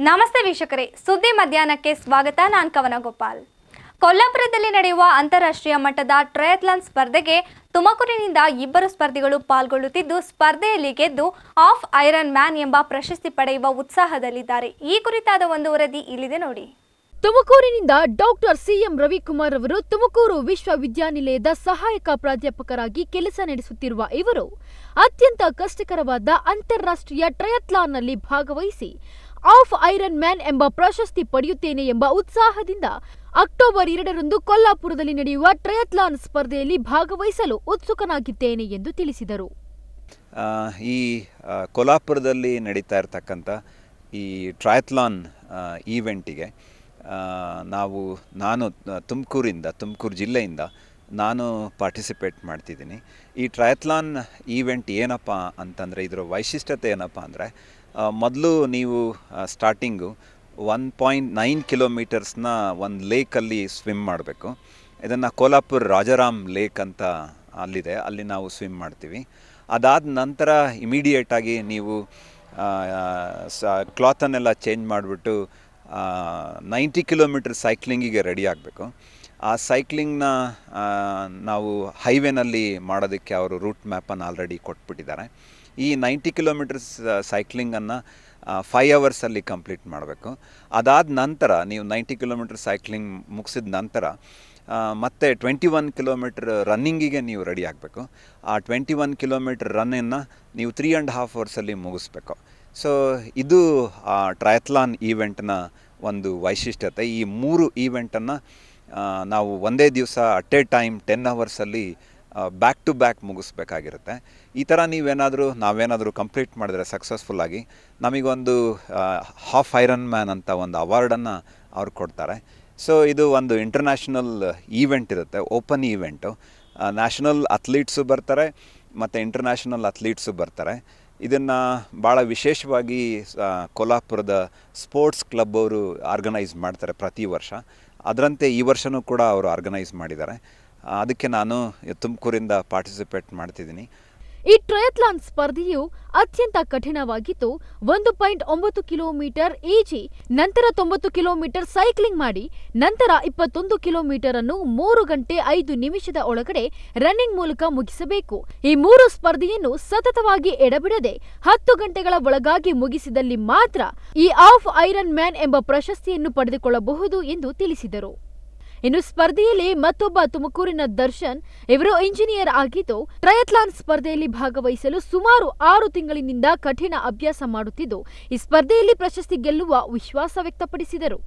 ನಮಸ್ತೆ ವೀಕ್ಷಕರೇ ಸುದ್ದಿ ಮಧ್ಯಾಹ್ನಕ್ಕೆ ಸ್ವಾಗತ ನಾನು ಕವನ ಗೋಪಾಲ್ ಕೊಲ್ಲಾಪುರದಲ್ಲಿ ನಡೆಯುವ ಅಂತಾರಾಷ್ಟ್ರೀಯ ಮಟ್ಟದ ಟ್ರಯತ್ಲಾನ್ ಸ್ಪರ್ಧೆಗೆ ತುಮಕೂರಿನಿಂದ ಇಬ್ಬರು ಸ್ಪರ್ಧಿಗಳು ಪಾಲ್ಗೊಳ್ಳುತ್ತಿದ್ದು ಸ್ಪರ್ಧೆಯಲ್ಲಿ ಗೆದ್ದು ಆಫ್ ಐರನ್ ಮ್ಯಾನ್ ಎಂಬ ಪ್ರಶಸ್ತಿ ಪಡೆಯುವ ಉತ್ಸಾಹದಲ್ಲಿದ್ದಾರೆ ಈ ಕುರಿತಾದ ಒಂದು ವರದಿ ಇಲ್ಲಿದೆ ನೋಡಿ ತುಮಕೂರಿನಿಂದ ಡಾಕ್ಟರ್ ಸಿಎಂ ರವಿಕುಮಾರ್ ಅವರು ತುಮಕೂರು ವಿಶ್ವವಿದ್ಯಾನಿಲಯದ ಸಹಾಯಕ ಪ್ರಾಧ್ಯಾಪಕರಾಗಿ ಕೆಲಸ ನಡೆಸುತ್ತಿರುವ ಇವರು ಅತ್ಯಂತ ಕಷ್ಟಕರವಾದ ಅಂತಾರಾಷ್ಟ್ರೀಯ ಟ್ರಯತ್ಲಾನ್ನಲ್ಲಿ ಭಾಗವಹಿಸಿ ಆಫ್ ಐರನ್ ಮ್ಯಾನ್ ಎಂಬ ಪ್ರಶಸ್ತಿ ಪಡೆಯುತ್ತೇನೆ ಎಂಬ ಉತ್ಸಾಹದಿಂದ ಅಕ್ಟೋಬರ್ ಎರಡರಂದು ಕೊಲ್ಲಾಪುರದಲ್ಲಿ ನಡೆಯುವ ಟ್ರಯತ್ಲಾನ್ ಸ್ಪರ್ಧೆಯಲ್ಲಿ ಭಾಗವಹಿಸಲು ಉತ್ಸುಕನಾಗಿದ್ದೇನೆ ಎಂದು ತಿಳಿಸಿದರು ಆ, ಈ ಆ, ಕೊಲ್ಹಾಪುರದಲ್ಲಿ ನಡೀತಾ ಇರ್ತಕ್ಕಂಥ ಈ ಟ್ರಯತ್ಲಾನ್ ಈವೆಂಟಿಗೆ ಆ, ನಾವು ನಾನು ತುಮಕೂರಿಂದ ತುಮಕೂರು ಜಿಲ್ಲೆಯಿಂದ ನಾನು ಪಾರ್ಟಿಸಿಪೇಟ್ ಮಾಡ್ತಿದ್ದೀನಿ ಈ ಟ್ರಯತ್ಲಾನ್ ಈವೆಂಟ್ ಏನಪ್ಪ ಅಂತಂದರೆ ಇದರ ವೈಶಿಷ್ಟ್ಯತೆ ಏನಪ್ಪ ಅಂದರೆ ಮೊದಲು ನೀವು ಸ್ಟಾರ್ಟಿಂಗು ಒನ್ ಪಾಯಿಂಟ್ ನೈನ್ ಕಿಲೋಮೀಟರ್ಸ್ನ ಒಂದು ಲೇಕಲ್ಲಿ ಸ್ವಿಮ್ ಮಾಡಬೇಕು ಇದನ್ನು ಕೋಲಾಪುರ್ ರಾಜಾರಾಮ್ ಲೇಕ್ ಅಂತ ಅಲ್ಲಿದೆ ಅಲ್ಲಿ ನಾವು ಸ್ವಿಮ್ ಮಾಡ್ತೀವಿ ಅದಾದ ನಂತರ ಇಮಿಡಿಯೇಟಾಗಿ ನೀವು ಸ ಕ್ಲಾತನ್ನೆಲ್ಲ ಚೇಂಜ್ ಮಾಡಿಬಿಟ್ಟು ನೈಂಟಿ ಕಿಲೋಮೀಟರ್ ಸೈಕ್ಲಿಂಗಿಗೆ ರೆಡಿ ಆಗಬೇಕು ಆ ಸೈಕ್ಲಿಂಗ್ನ ನಾವು ಹೈವೇನಲ್ಲಿ ಮಾಡೋದಕ್ಕೆ ಅವರು ರೂಟ್ ಮ್ಯಾಪನ್ನು ಆಲ್ರೆಡಿ ಕೊಟ್ಬಿಟ್ಟಿದ್ದಾರೆ ಈ ನೈಂಟಿ ಕಿಲೋಮೀಟರ್ಸ್ ಸೈಕ್ಲಿಂಗನ್ನು ಫೈವ್ ಅವರ್ಸಲ್ಲಿ ಕಂಪ್ಲೀಟ್ ಮಾಡಬೇಕು ಅದಾದ ನಂತರ ನೀವು ನೈಂಟಿ ಕಿಲೋಮೀಟರ್ ಸೈಕ್ಲಿಂಗ್ ಮುಗಿಸಿದ ನಂತರ ಆ, ಮತ್ತೆ ಟ್ವೆಂಟಿ ಒನ್ ಕಿಲೋಮೀಟ್ರ್ ರನ್ನಿಂಗಿಗೆ ನೀವು ರೆಡಿ ಆಗಬೇಕು ಆ ಟ್ವೆಂಟಿ ಒನ್ ಕಿಲೋಮೀಟ್ರ್ ರನ್ನನ್ನು ನೀವು ತ್ರೀ ಆ್ಯಂಡ್ ಹಾಫ್ ಅವರ್ಸಲ್ಲಿ ಮುಗಿಸ್ಬೇಕು ಸೊ ಇದು ಆ ಟ್ರಯತ್ಲಾನ್ ಈವೆಂಟ್ನ ಒಂದು ವೈಶಿಷ್ಟ್ಯತೆ ಈ ಮೂರು ಈವೆಂಟನ್ನು ನಾವು ಒಂದೇ ದಿವಸ ಅಟ್ ಎ ಟೈಮ್ ಟೆನ್ ಅವರ್ಸಲ್ಲಿ ಬ್ಯಾಕ್ ಟು ಬ್ಯಾಕ್ ಮುಗಿಸ್ಬೇಕಾಗಿರುತ್ತೆ ಈ ಥರ ನೀವೇನಾದರೂ ನಾವೇನಾದರೂ ಕಂಪ್ಲೀಟ್ ಮಾಡಿದ್ರೆ ಸಕ್ಸಸ್ಫುಲ್ಲಾಗಿ ನಮಗೊಂದು ಹಾಫ್ ಐರನ್ ಮ್ಯಾನ್ ಅಂತ ಒಂದು ಅವಾರ್ಡನ್ನು ಅವ್ರು ಕೊಡ್ತಾರೆ ಸೊ ಇದು ಒಂದು ಇಂಟರ್ನ್ಯಾಷನಲ್ ಈವೆಂಟ್ ಇರುತ್ತೆ ಓಪನ್ ಈವೆಂಟು ನ್ಯಾಷನಲ್ ಅಥ್ಲೀಟ್ಸು ಬರ್ತಾರೆ ಮತ್ತು ಇಂಟರ್ನ್ಯಾಷನಲ್ ಅಥ್ಲೀಟ್ಸು ಬರ್ತಾರೆ ಇದನ್ನು ಭಾಳ ವಿಶೇಷವಾಗಿ ಆ, ಕೊಲ್ಹಾಪುರದ ಸ್ಪೋರ್ಟ್ಸ್ ಕ್ಲಬ್ ಅವರು ಆರ್ಗನೈಸ್ ಮಾಡ್ತಾರೆ ಪ್ರತಿ ವರ್ಷ ಅದರಂತೆ ಈ ವರ್ಷವೂ ಕೂಡ ಅವರು ಆರ್ಗನೈಸ್ ಮಾಡಿದ್ದಾರೆ ಆ, ಅದಕ್ಕೆ ನಾನು ತುಮಕೂರಿಂದ ಪಾರ್ಟಿಸಿಪೇಟ್ ಮಾಡ್ತಿದ್ದೀನಿ ಈ ಟ್ರಯತ್ಲಾನ್ ಸ್ಪರ್ಧೆಯು ಅತ್ಯಂತ ಕಠಿಣವಾಗಿದ್ದು ಒಂದು ಪಾಯಿಂಟ್ ಒಂಬತ್ತು ಕಿಲೋಮೀಟರ್ ಈಜಿ ನಂತರ ತೊಂಬತ್ತು ಕಿಲೋಮೀಟರ್ ಸೈಕ್ಲಿಂಗ್ ಮಾಡಿ ನಂತರ ಇಪ್ಪತ್ತೊಂದು ಕಿಲೋಮೀಟರ್ ಅನ್ನು ಮೂರು ಗಂಟೆ ಐದು ನಿಮಿಷದ ಒಳಗಡೆ ರನ್ನಿಂಗ್ ಮೂಲಕ ಮುಗಿಸಬೇಕು ಈ ಮೂರು ಸ್ಪರ್ಧೆಯನ್ನು ಸತತವಾಗಿ ಎಡಬಿಡದೆ ಹತ್ತು ಗಂಟೆಗಳ ಒಳಗಾಗಿ ಮುಗಿಸಿದಲ್ಲಿ ಮಾತ್ರ ಈ ಆಫ್ ಐರನ್ ಮ್ಯಾನ್ ಎಂಬ ಪ್ರಶಸ್ತಿಯನ್ನು ಪಡೆದುಕೊಳ್ಳಬಹುದು ಎಂದು ತಿಳಿಸಿದರು ಇನ್ನು ಸ್ಪರ್ಧೆಯಲ್ಲಿ ಮತ್ತೊಬ್ಬ ತುಮಕೂರಿನ ದರ್ಶನ್ ಇವರು ಇಂಜಿನಿಯರ್ ಆಗಿದ್ದು ಟ್ರಯತ್ಲಾನ್ ಸ್ಪರ್ಧೆಯಲ್ಲಿ ಭಾಗವಹಿಸಲು ಸುಮಾರು ಆರು ತಿಂಗಳಿನಿಂದ ಕಠಿಣ ಅಭ್ಯಾಸ ಮಾಡುತ್ತಿದ್ದು ಈ ಸ್ಪರ್ಧೆಯಲ್ಲಿ ಪ್ರಶಸ್ತಿ ಗೆಲ್ಲುವ ವಿಶ್ವಾಸ ವ್ಯಕ್ತಪಡಿಸಿದರು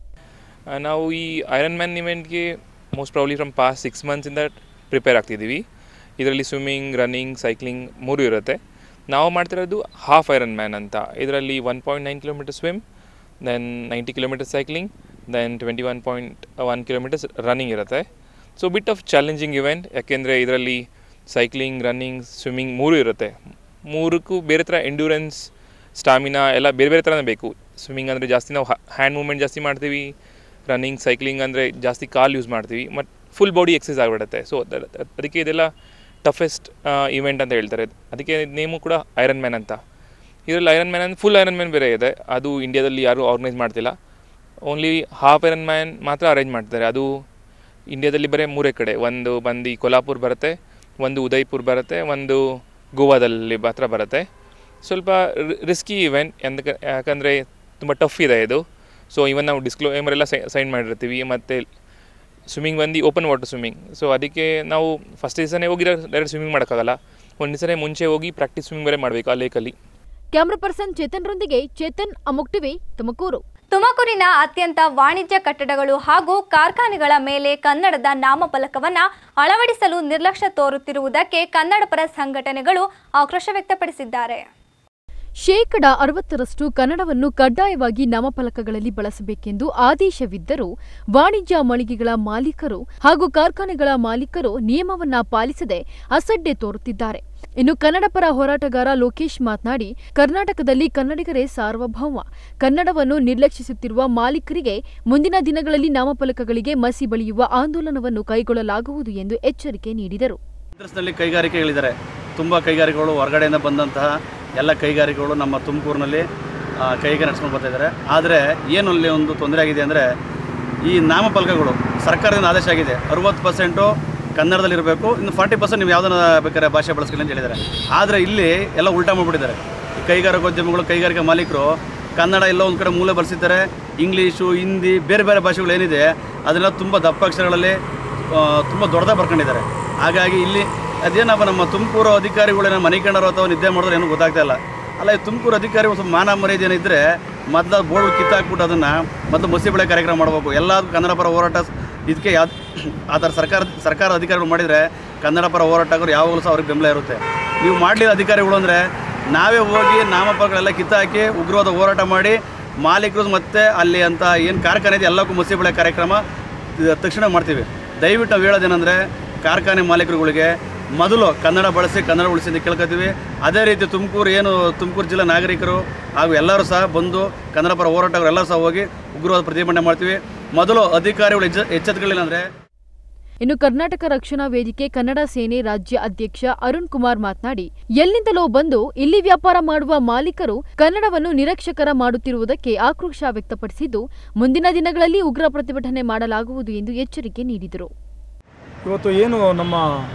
ಆ, ನಾವು ಈ ಐರನ್ ಮ್ಯಾನ್ ಇವೆಂಟ್ಗೆ most probably from past six ಮಂತ್ಸಿಂದ ಪ್ರಿಪೇರ್ ಆಗ್ತಿದ್ದೀವಿ ಇದರಲ್ಲಿ ಸ್ವಿಮ್ಮಿಂಗ್ ರನ್ನಿಂಗ್ ಸೈಕ್ಲಿಂಗ್ ಮೂರು ಇರುತ್ತೆ ನಾವು ಮಾಡ್ತಿರೋದು ಹಾಫ್ ಐರನ್ ಮ್ಯಾನ್ ಅಂತ ಇದರಲ್ಲಿ one point nine kilometre swim then ninety kilometre cycling then twenty one point one kilometres running ಇರುತ್ತೆ so bit of challenging event ಯಾಕೆಂದರೆ ಇದರಲ್ಲಿ ಸೈಕ್ಲಿಂಗ್ ರನ್ನಿಂಗ್ ಸ್ವಿಮ್ಮಿಂಗ್ ಮೂರು ಇರುತ್ತೆ ಮೂರಕ್ಕೂ ಬೇರೆ ಥರ ಎಂಡ್ಯೂರೆನ್ಸ್ ಸ್ಟಾಮಿನಾ ಎಲ್ಲ ಬೇರೆ ಬೇರೆ ಥರನೇ ಬೇಕು ಸ್ವಿಮ್ಮಿಂಗ್ ಅಂದರೆ ಜಾಸ್ತಿ ನಾವು ಹ್ಯಾಂಡ್ ಮೂವ್ಮೆಂಟ್ ಜಾಸ್ತಿ ಮಾಡ್ತೀವಿ ರನ್ನಿಂಗ್ ಸೈಕ್ಲಿಂಗ್ ಅಂದರೆ ಜಾಸ್ತಿ ಕಾಲು ಯೂಸ್ ಮಾಡ್ತೀವಿ ಮತ್ತು ಫುಲ್ ಬಾಡಿ ಎಕ್ಸಸೈಸ್ ಆಗಿಬಿಡುತ್ತೆ ಸೊ ಅದಕ್ಕೆ ಇದೆಲ್ಲ ಟಫೆಸ್ಟ್ ಇವೆಂಟ್ ಅಂತ ಹೇಳ್ತಾರೆ ಅದಕ್ಕೆ ನೇಮು ಕೂಡ ಐರನ್ ಮ್ಯಾನ್ ಅಂತ ಇದರಲ್ಲಿ ಐರನ್ ಮ್ಯಾನ್ ಅಂದರೆ ಫುಲ್ ಐರನ್ ಮ್ಯಾನ್ ಬೇರೆ ಇದೆ ಅದು ಇಂಡಿಯಾದಲ್ಲಿ ಯಾರೂ ಆರ್ಗನೈಸ್ ಮಾಡ್ತಿಲ್ಲ ಓನ್ಲಿ ಹಾಫ್ ಐರನ್ ಮ್ಯಾನ್ ಮಾತ್ರ ಅರೇಂಜ್ ಮಾಡ್ತಾರೆ ಅದು ಇಂಡಿಯಾದಲ್ಲಿ ಬರೀ ಮೂರೇ ಕಡೆ ಒಂದು ಬಂದು ಕೊಲ್ಹಾಪುರ್ ಬರುತ್ತೆ ಒಂದು ಉದಯ್ಪುರ್ ಬರುತ್ತೆ ಒಂದು ಗೋವಾದಲ್ಲಿ ಮಾತ್ರ ಬರುತ್ತೆ ಸ್ವಲ್ಪ ರಿಸ್ಕಿ ಇವೆಂಟ್ ಎಂದಕ್ಕೆ ಯಾಕಂದರೆ ತುಂಬ ಟಫ್ ಇದೆ ಇದು ಸೊ ಇವನ್ ನಾವು ಡಿಸ್ಕ್ಲೋಮರ್ ಎಲ್ಲ ಸೈನ್ ಮಾಡಿರ್ತೀವಿ ಮತ್ತು ಸ್ವಿಮ್ಮಿಂಗ್ ಬಂದು ಓಪನ್ ವಾಟರ್ ಸ್ವಿಮ್ಮಿಂಗ್ ಸೊ ಅದಕ್ಕೆ ನಾವು ಫಸ್ಟ್ ದಿವಸನೇ ಹೋಗಿ ಡೈರೆಕ್ಟ್ ಸ್ವಿಮ್ಮಿಂಗ್ ಮಾಡೋಕ್ಕಾಗಲ್ಲ ಒಂದು ದಿವಸನೇ ಮುಂಚೆ ಹೋಗಿ ಪ್ರಾಕ್ಟೀಸ್ ಸ್ವಿಮ್ಮಿಂಗ್ ಬೇರೆ ಮಾಡಬೇಕು ಆ ಲೇಕಲ್ಲಿ ಕ್ಯಾಮರಾ ಪರ್ಸನ್ ಚೇತನ್ರೊಂದಿಗೆ ಚೇತನ್ ಅಮುಕ್ ಟಿವಿ ತುಮಕೂರು ತುಮಕೂರಿನ ಅತ್ಯಂತ ವಾಣಿಜ್ಯ ಕಟ್ಟಡಗಳು ಹಾಗೂ ಕಾರ್ಖಾನೆಗಳ ಮೇಲೆ ಕನ್ನಡದ ನಾಮಫಲಕವನ್ನ ಅಳವಡಿಸಲು ನಿರ್ಲಕ್ಷ್ಯ ತೋರುತ್ತಿರುವುದಕ್ಕೆ ಕನ್ನಡಪರ ಸಂಘಟನೆಗಳು ಆಕ್ರೋಶ ವ್ಯಕ್ತಪಡಿಸಿದ್ದಾರೆ ಶೇಕಡ ಅರವತ್ತರಷ್ಟು ಕನ್ನಡವನ್ನು ಕಡ್ಡಾಯವಾಗಿ ನಾಮಫಲಕಗಳಲ್ಲಿ ಬಳಸಬೇಕೆಂದು ಆದೇಶವಿದ್ದರೂ ವಾಣಿಜ್ಯ ಮಳಿಗೆಗಳ ಮಾಲೀಕರು ಹಾಗೂ ಕಾರ್ಖಾನೆಗಳ ಮಾಲೀಕರು ನಿಯಮವನ್ನ ಪಾಲಿಸದೆ ಅಸಡ್ಡೆ ತೋರುತ್ತಿದ್ದಾರೆ ಇನ್ನು ಕನ್ನಡ ಪರ ಹೋರಾಟಗಾರ ಲೋಕೇಶ್ ಮಾತನಾಡಿ ಕರ್ನಾಟಕದಲ್ಲಿ ಕನ್ನಡಿಗರೇ ಸಾರ್ವಭೌಮ ಕನ್ನಡವನ್ನು ನಿರ್ಲಕ್ಷಿಸುತ್ತಿರುವ ಮಾಲೀಕರಿಗೆ ಮುಂದಿನ ದಿನಗಳಲ್ಲಿ ನಾಮಫಲಕಗಳಿಗೆ ಮಸಿ ಬಳಿಯುವ ಆಂದೋಲನವನ್ನು ಕೈಗೊಳ್ಳಲಾಗುವುದು ಎಂದು ಎಚ್ಚರಿಕೆ ನೀಡಿದರು ನಲ್ಲಿ ಕೈಗಾರಿಕೆಗಳಿದ್ದಾರೆ ತುಂಬ ಕೈಗಾರಿಕೆಗಳು ಹೊರಗಡೆಯಿಂದ ಬಂದಂತಹ ಎಲ್ಲ ಕೈಗಾರಿಕೆಗಳು ನಮ್ಮ ತುಮಕೂರಿನಲ್ಲಿ ಆ, ಕೈಗೆ ನಡೆಸ್ಕೊಂಡು ಬರ್ತಾ ಇದ್ದಾರೆ ಆದರೆ ಏನು ಅಲ್ಲಿ ಒಂದು ತೊಂದರೆ ಆಗಿದೆ ಅಂದರೆ ಈ ನಾಮಫಲಕಗಳು ಸರ್ಕಾರದಿಂದ ಆದೇಶ ಆಗಿದೆ ಅರುವತ್ತು ಪರ್ಸೆಂಟು ಕನ್ನಡದಲ್ಲಿರಬೇಕು ಇನ್ನು ಫಾರ್ಟಿ ಪರ್ಸೆಂಟ್ ನೀವು ಯಾವುದನ್ನ ಬೇಕಾದ್ರೆ ಭಾಷೆ ಬಳಸ್ಕೊಳ್ಳಿ ಅಂತ ಹೇಳಿದ್ದಾರೆ ಆದರೆ ಇಲ್ಲಿ ಎಲ್ಲ ಉಲ್ಟಾ ಮಾಡಿಬಿಟ್ಟಿದ್ದಾರೆ ಈ ಕೈಗಾರಿಕೋದ್ಯಮಿಗಳು ಕೈಗಾರಿಕಾ ಮಾಲೀಕರು ಕನ್ನಡ ಎಲ್ಲೋ ಒಂದು ಕಡೆ ಮೂಲೆ ಬಳಸಿದ್ದಾರೆ ಇಂಗ್ಲೀಷು ಹಿಂದಿ ಬೇರೆ ಬೇರೆ ಭಾಷೆಗಳು ಏನಿದೆ ಅದನ್ನೆಲ್ಲ ತುಂಬ ದಪ್ಪ ಅಕ್ಷರಗಳಲ್ಲಿ ತುಂಬ ದೊಡ್ಡದಾಗಿ ಬರ್ಕೊಂಡಿದ್ದಾರೆ ಹಾಗಾಗಿ ಇಲ್ಲಿ ಅದೇನಪ್ಪ ನಮ್ಮ ತುಮಕೂರು ಅಧಿಕಾರಿಗಳೇನೋ ಮನೆ ಕಂಡರು ಅಥವಾ ನಿದ್ದೆ ಮಾಡಿದ್ರೆ ಏನೂ ಗೊತ್ತಾಗ್ತಾ ಇಲ್ಲ ಅಲ್ಲ ಈ ತುಮಕೂರು ಅಧಿಕಾರಿ ಒಂದು ಸ್ವಲ್ಪ ಮಾನ ಮರ್ಯಾದೆ ಏನಿದ್ರೆ ಮೊದಲು ಬೋರ್ಡ್ ಕಿತ್ತಾಕ್ಬಿಟ್ಟು ಅದನ್ನು ಮತ್ತು ಮಸಿ ಬೆಳೆ ಕಾರ್ಯಕ್ರಮ ಮಾಡಬೇಕು ಎಲ್ಲದಕ್ಕೂ ಕನ್ನಡ ಪರ ಹೋರಾಟ ಇದಕ್ಕೆ ಯಾವ ಆ ಥರ ಸರ್ಕಾರ ಸರ್ಕಾರ ಅಧಿಕಾರಿಗಳು ಮಾಡಿದರೆ ಕನ್ನಡ ಪರ ಹೋರಾಟಗಾರರು ಯಾವಾಗಲೂ ಸಹ ಅವ್ರಿಗೆ ಬೆಂಬಲ ಇರುತ್ತೆ ನೀವು ಮಾಡಲಿಲ್ಲ ಅಧಿಕಾರಿಗಳು ಅಂದರೆ ನಾವೇ ಹೋಗಿ ನಾಮಪತ್ರಗಳೆಲ್ಲ ಕಿತ್ತಾಕಿ ಉಗ್ರವಾದ ಹೋರಾಟ ಮಾಡಿ ಮಾಲೀಕರು ಮತ್ತು ಅಲ್ಲಿ ಅಂತ ಏನು ಕಾರ್ಖಾನೆ ಇದೆ ಎಲ್ಲಕ್ಕೂ ಮಸಿ ಬೆಳೆ ಕಾರ್ಯಕ್ರಮ ಇದು ತಕ್ಷಣ ಮಾಡ್ತೀವಿ ದಯವಿಟ್ಟು ನಾವು ಹೇಳೋದೇನೆಂದರೆ ಕಾರ್ಖಾನೆ ಮಾಲೀಕರುಗಳಿಗೆ ಮೊದಲು ಕನ್ನಡ ಬಳಸಿ ಕನ್ನಡ ಉಳಿಸಿ ಅಂತ ಕೇಳ್ಕೊತೀವಿ ಅದೇ ರೀತಿ ತುಮಕೂರು ಏನು ತುಮಕೂರು ಜಿಲ್ಲಾ ನಾಗರಿಕರು ಹಾಗೂ ಎಲ್ಲರೂ ಸಹ ಬಂದು ಕನ್ನಡ ಪರ ಹೋರಾಟಗಾರರು ಎಲ್ಲರೂ ಸಹ ಹೋಗಿ ಉಗ್ರವಾದ ಪ್ರತಿಭಟನೆ ಮಾಡ್ತೀವಿ ಮೊದಲು ಅಧಿಕಾರಿಗಳು ಎಚ್ಚ ಎಚ್ಚೆತ್ತುಗಳಿಲ್ಲ ಅಂದರೆ ಇನ್ನು ಕರ್ನಾಟಕ ರಕ್ಷಣಾ ವೇದಿಕೆ ಕನ್ನಡ ಸೇನೆ ರಾಜ್ಯ ಅಧ್ಯಕ್ಷ ಅರುಣ್ ಕುಮಾರ್ ಮಾತನಾಡಿ ಎಲ್ಲಿಂದಲೋ ಬಂದು ಇಲ್ಲಿ ವ್ಯಾಪಾರ ಮಾಡುವ ಮಾಲೀಕರು ಕನ್ನಡವನ್ನು ನಿರಕ್ಷಕರ ಮಾಡುತ್ತಿರುವುದಕ್ಕೆ ಆಕ್ರೋಶ ವ್ಯಕ್ತಪಡಿಸಿದ್ದು ಮುಂದಿನ ದಿನಗಳಲ್ಲಿ ಉಗ್ರ ಪ್ರತಿಭಟನೆ ಮಾಡಲಾಗುವುದು ಎಂದು ಎಚ್ಚರಿಕೆ ನೀಡಿದರು ಇವತ್ತು ಏನು ನಮ್ಮ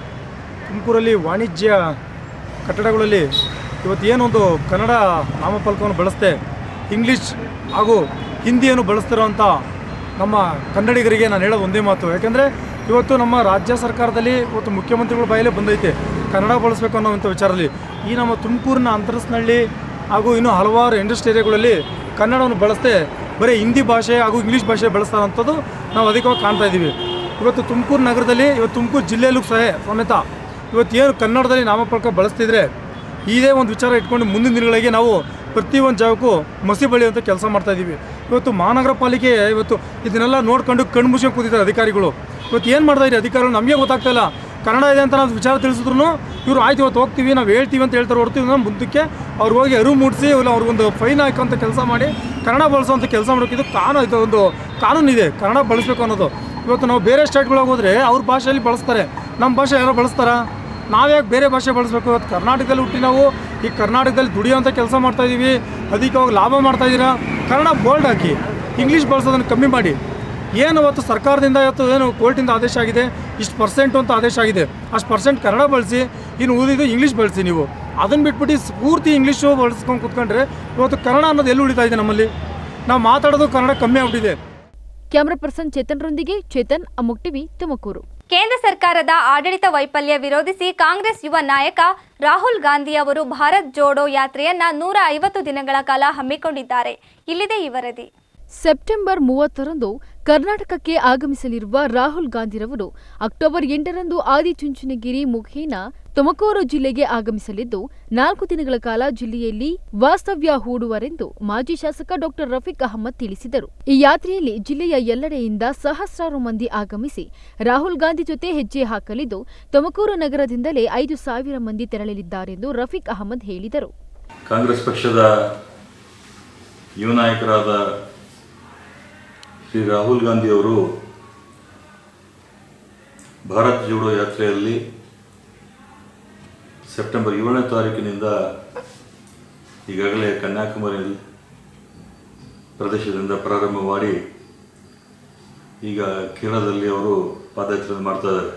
ತುಮಕೂರಲ್ಲಿ ವಾಣಿಜ್ಯ ಕಟ್ಟಡಗಳಲ್ಲಿ ಇವತ್ತು ಏನೊಂದು ಕನ್ನಡ ನಾಮಫಲಕವನ್ನು ಬಳಸ್ತೆ ಇಂಗ್ಲೀಷ್ ಹಾಗೂ ಹಿಂದಿಯನ್ನು ಬಳಸ್ತಿರೋಂಥ ನಮ್ಮ ಕನ್ನಡಿಗರಿಗೆ ನಾನು ಹೇಳೋದು ಒಂದೇ ಮಾತು ಯಾಕೆಂದರೆ ಇವತ್ತು ನಮ್ಮ ರಾಜ್ಯ ಸರ್ಕಾರದಲ್ಲಿ ಇವತ್ತು ಮುಖ್ಯಮಂತ್ರಿಗಳ ಬಾಯಲ್ಲೇ ಬಂದೈತೆ ಕನ್ನಡ ಬಳಸಬೇಕು ಅನ್ನೋವಂಥ ವಿಚಾರದಲ್ಲಿ ಈ ನಮ್ಮ ತುಮಕೂರಿನ ಅಂತರಸ್ನಳ್ಳಿ ಹಾಗೂ ಇನ್ನೂ ಹಲವಾರು ಇಂಡಸ್ಟ್ರಿ ಏರಿಯಾಗಳಲ್ಲಿ ಕನ್ನಡವನ್ನು ಬಳಸದೆ ಬರೀ ಹಿಂದಿ ಭಾಷೆ ಹಾಗೂ ಇಂಗ್ಲೀಷ್ ಭಾಷೆ ಬಳಸ್ತಾರಂಥದ್ದು ನಾವು ಅಧಿಕವಾಗಿ ಕಾಣ್ತಾ ಇದ್ದೀವಿ ಇವತ್ತು ತುಮಕೂರು ನಗರದಲ್ಲಿ ಇವತ್ತು ತುಮಕೂರು ಜಿಲ್ಲೆಯಲ್ಲೂ ಸಹ ಸಮೇತ ಇವತ್ತು ಏನು ಕನ್ನಡದಲ್ಲಿ ನಾಮಫಲಕ ಬಳಸ್ತಿದ್ರೆ ಇದೇ ಒಂದು ವಿಚಾರ ಇಟ್ಕೊಂಡು ಮುಂದಿನ ದಿನಗಳಿಗೆ ನಾವು ಪ್ರತಿಯೊಂದು ಜಾಗಕ್ಕೂ ಮಸಿ ಬಳಿಯುವಂಥ ಕೆಲಸ ಮಾಡ್ತಾ ಇದ್ದೀವಿ ಇವತ್ತು ಮಹಾನಗರ ಪಾಲಿಕೆ ಇವತ್ತು ಇದನ್ನೆಲ್ಲ ನೋಡ್ಕೊಂಡು ಕಣ್ಣು ಮುಚ್ಕೊಂಡು ಕೂತಿದ್ದಾರೆ ಅಧಿಕಾರಿಗಳು ಇವತ್ತು ಏನು ಮಾಡ್ತಾ ಇದ್ದಾರೆ ಅಧಿಕಾರಿಗಳು ನಮಗೆ ಗೊತ್ತಾಗ್ತಾ ಇಲ್ಲ ಕನ್ನಡ ಇದೆ ಅಂತ ನಾವು ವಿಚಾರ ತಿಳಿಸಿದ್ರು ಇವರು ಆಯ್ತು ಇವತ್ತು ಹೋಗ್ತೀವಿ ನಾವು ಹೇಳ್ತೀವಿ ಅಂತ ಹೇಳ್ತಾರೆ ಹೊರತು ಇವ್ರನ್ನ ಮುಂದಕ್ಕೆ ಅವ್ರು ಹೋಗಿ ಅರಿವು ಮೂಡಿಸಿ ಇಲ್ಲ ಅವ್ರಿಗೊಂದು ಫೈನ್ ಹಾಕೋಂಥ ಕೆಲಸ ಮಾಡಿ ಕನ್ನಡ ಬಳಸೋಂಥ ಕೆಲಸ ಮಾಡೋಕೆ ಇದು ಕಾನೂನು ಇದು ಒಂದು ಕಾನೂನಿದೆ ಕನ್ನಡ ಬಳಸಬೇಕು ಅನ್ನೋದು ಇವತ್ತು ನಾವು ಬೇರೆ ಸ್ಟೇಟ್ಗಳಿಗೆ ಹೋದರೆ ಅವ್ರ ಭಾಷೆಯಲ್ಲಿ ಬಳಸ್ತಾರೆ ನಮ್ಮ ಭಾಷೆ ಯಾರೋ ಬಳಸ್ತಾರಾ ನಾವ್ಯಾಕೆ ಬೇರೆ ಭಾಷೆ ಬಳಸಬೇಕು ಇವತ್ತು ಕರ್ನಾಟಕದಲ್ಲಿ ಹುಟ್ಟಿ ನಾವು ಈ ಕರ್ನಾಟಕದಲ್ಲಿ ದುಡಿಯೋಂಥ ಕೆಲಸ ಮಾಡ್ತಾ ಇದ್ದೀವಿ ಅಧಿಕವಾಗಿ ಲಾಭ ಮಾಡ್ತಾ ಇದ್ದೀರಾ ಕನ್ನಡ ಬೋಲ್ಡ್ ಹಾಕಿ ಇಂಗ್ಲೀಷ್ ಬಳಸೋದನ್ನು ಕಮ್ಮಿ ಮಾಡಿ ಏನು ಇವತ್ತು ಸರ್ಕಾರದಿಂದ ಇವತ್ತು ಏನು ಕೋರ್ಟಿಂದ ಆದೇಶ ಆಗಿದೆ ಇಷ್ಟು ಪರ್ಸೆಂಟು ಅಂತ ಆದೇಶ ಆಗಿದೆ ಅಷ್ಟು ಪರ್ಸೆಂಟ್ ಕನ್ನಡ ಬಳಸಿ ಇನ್ನು ಉಳಿದಿದ್ದು ಇಂಗ್ಲೀಷ್ ಬಳಸಿ ನೀವು ಅದನ್ನು ಬಿಟ್ಬಿಟ್ಟು ಪೂರ್ತಿ ಇಂಗ್ಲೀಷು ಬಳಸ್ಕೊಂಡು ಕೂತ್ಕೊಂಡ್ರೆ ಇವತ್ತು ಕನ್ನಡ ಅನ್ನೋದು ಎಲ್ಲಿ ಉಳಿತಾ ಇದೆ ನಮ್ಮಲ್ಲಿ ನಾವು ಮಾತಾಡೋದು ಕನ್ನಡ ಕಮ್ಮಿ ಆಗ್ಬಿಟ್ಟಿದೆ ಕ್ಯಾಮರಾ ಪರ್ಸನ್ ಚೇತನ್ರೊಂದಿಗೆ ಚೇತನ್ ಅಮುಕ್ ಟಿವಿ ತುಮಕೂರು ಕೇಂದ್ರ ಸರ್ಕಾರದ ಆಡಳಿತ ವೈಫಲ್ಯ ವಿರೋಧಿಸಿ ಕಾಂಗ್ರೆಸ್ ಯುವ ನಾಯಕ ರಾಹುಲ್ ಗಾಂಧಿ ಅವರು ಭಾರತ್ ಜೋಡೋ ಯಾತ್ರೆಯನ್ನ ನೂರ ಐವತ್ತು ದಿನಗಳ ಕಾಲ ಹಮ್ಮಿಕೊಂಡಿದ್ದಾರೆ ಇಲ್ಲಿದೆ ಈ ವರದಿ ಸೆಪ್ಟೆಂಬರ್ ಮೂವತ್ತರಂದು ಕರ್ನಾಟಕಕ್ಕೆ ಆಗಮಿಸಲಿರುವ ರಾಹುಲ್ ಗಾಂಧಿರವರು ಅಕ್ಟೋಬರ್ ಎಂಟರಂದು ಆದಿಚುಂಚನಗಿರಿ ಮುಖೇನ ತುಮಕೂರು ಜಿಲ್ಲೆಗೆ ಆಗಮಿಸಲಿದ್ದು ನಾಲ್ಕು ದಿನಗಳ ಕಾಲ ಜಿಲ್ಲೆಯಲ್ಲಿ ವಾಸ್ತವ್ಯ ಹೂಡುವರೆಂದು ಮಾಜಿ ಶಾಸಕ ಡಾಕ್ಟರ್ ರಫೀಕ್ ಅಹಮದ್ ತಿಳಿಸಿದರು ಈ ಯಾತ್ರೆಯಲ್ಲಿ ಜಿಲ್ಲೆಯ ಎಲ್ಲೆಡೆಯಿಂದ ಸಹಸ್ರಾರು ಮಂದಿ ಆಗಮಿಸಿ ರಾಹುಲ್ ಗಾಂಧಿ ಜೊತೆ ಹೆಜ್ಜೆ ಹಾಕಲಿದ್ದು ತುಮಕೂರು ನಗರದಿಂದಲೇ ಐದು ಸಾವಿರ ಮಂದಿ ತೆರಳಲಿದ್ದಾರೆಂದು ರಫೀಕ್ ಅಹಮದ್ ಹೇಳಿದರು ಕಾಂಗ್ರೆಸ್ ಪಕ್ಷದ ಯುವ ನಾಯಕರಾದ ಶ್ರೀ ರಾಹುಲ್ ಗಾಂಧಿಯವರು ಭಾರತ್ ಜೋಡೋ ಯಾತ್ರೆಯಲ್ಲಿ ಸೆಪ್ಟೆಂಬರ್ ಏಳನೇ ತಾರೀಕಿನಿಂದ ಈಗಾಗಲೇ ಕನ್ಯಾಕುಮಾರಿ ಪ್ರದೇಶದಿಂದ ಪ್ರಾರಂಭ ಮಾಡಿ ಈಗ ಕೇರಳದಲ್ಲಿ ಅವರು ಪಾದಯಾತ್ರೆ ಮಾಡ್ತಾ ಇದ್ದಾರೆ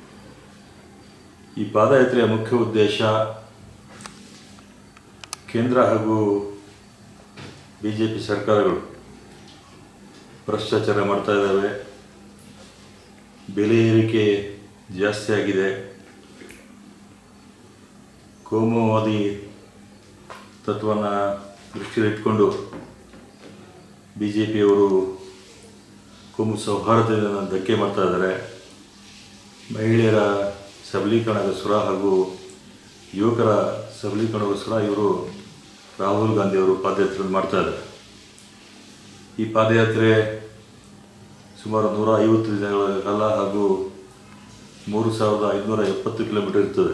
ಈ ಪಾದಯಾತ್ರೆಯ ಮುಖ್ಯ ಉದ್ದೇಶ ಕೇಂದ್ರ ಹಾಗೂ ಬಿ ಜೆ ಪಿ ಸರ್ಕಾರಗಳು ಭ್ರಷ್ಟಾಚಾರ ಮಾಡ್ತಾ ಇದ್ದಾವೆ ಬೆಲೆ ಏರಿಕೆ ಜಾಸ್ತಿ ಆಗಿದೆ ಕೋಮುವಾದಿ ತತ್ವವನ್ನು ದೃಷ್ಟಿಯಲ್ಲಿಟ್ಕೊಂಡು ಬಿ ಜೆ ಪಿಯವರು ಕೋಮು ಸೌಹಾರ್ದತೆಯನ್ನು ಧಕ್ಕೆ ಮಾಡ್ತಾ ಇದ್ದಾರೆ ಮಹಿಳೆಯರ ಸಬಲೀಕರಣಗೋಸ್ಕರ ಹಾಗೂ ಯುವಕರ ಸಬಲೀಕರಣಗೋಸ್ಕರ ಇವರು ರಾಹುಲ್ ಗಾಂಧಿ ಅವರು ಪಾದಯಾತ್ರೆ ಮಾಡ್ತಾ ಇದ್ದಾರೆ ಈ ಪಾದಯಾತ್ರೆ ಸುಮಾರು ನೂರ ಐವತ್ತು ದಿನಗಳ ಕಾಲ ಹಾಗೂ ಮೂರು ಸಾವಿರದ ಐದುನೂರ ಎಪ್ಪತ್ತು ಕಿಲೋಮೀಟರ್ ಇರ್ತದೆ